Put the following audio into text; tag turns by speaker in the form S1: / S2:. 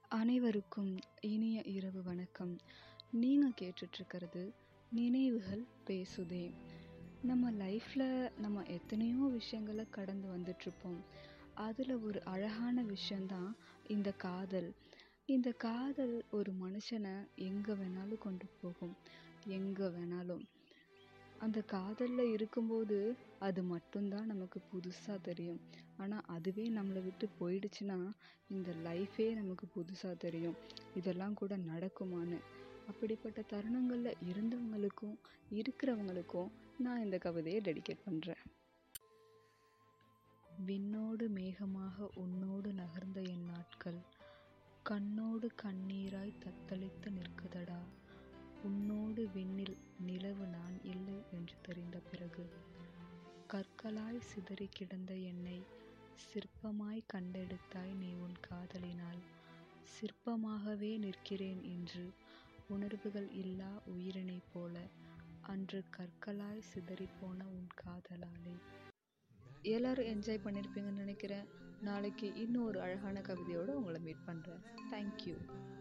S1: அனைவருக்கும் இனிய இரவு வணக்கம் நீங்கள் கேட்டுட்ருக்கிறது நினைவுகள் பேசுதே நம்ம லைஃப்பில் நம்ம எத்தனையோ விஷயங்களை கடந்து வந்துட்ருப்போம் அதில் ஒரு அழகான விஷயந்தான் இந்த காதல் இந்த காதல் ஒரு மனுஷனை எங்கே வேணாலும் கொண்டு போகும் எங்கே வேணாலும் அந்த காதலில் இருக்கும்போது அது மட்டும்தான் நமக்கு புதுசாக தெரியும் ஆனால் அதுவே நம்மளை விட்டு போயிடுச்சுன்னா இந்த லைஃபே நமக்கு புதுசாக தெரியும் இதெல்லாம் கூட நடக்குமான்னு அப்படிப்பட்ட தருணங்களில் இருந்தவங்களுக்கும் இருக்கிறவங்களுக்கும் நான் இந்த கவிதையை டெடிகேட் பண்ணுறேன் விண்ணோடு மேகமாக உன்னோடு நகர்ந்த என் நாட்கள் கண்ணோடு கண்ணீராய் தத்தளித்து நிற்குதடா உன்னோடு விண்ணில் நிலவு நான் இல்லை என்று தெரிந்த பிறகு கற்களாய் சிதறி கிடந்த என்னை சிற்பமாய் கண்டெடுத்தாய் நீ உன் காதலினால் சிற்பமாகவே நிற்கிறேன் இன்று உணர்வுகள் இல்லா உயிரினைப் போல அன்று கற்களாய் சிதறிப்போன உன் காதலாலே எல்லாரும் என்ஜாய் பண்ணியிருப்பீங்கன்னு நினைக்கிறேன் நாளைக்கு இன்னும் ஒரு அழகான கவிதையோடு உங்களை மீட் பண்ணுறேன் தேங்க்யூ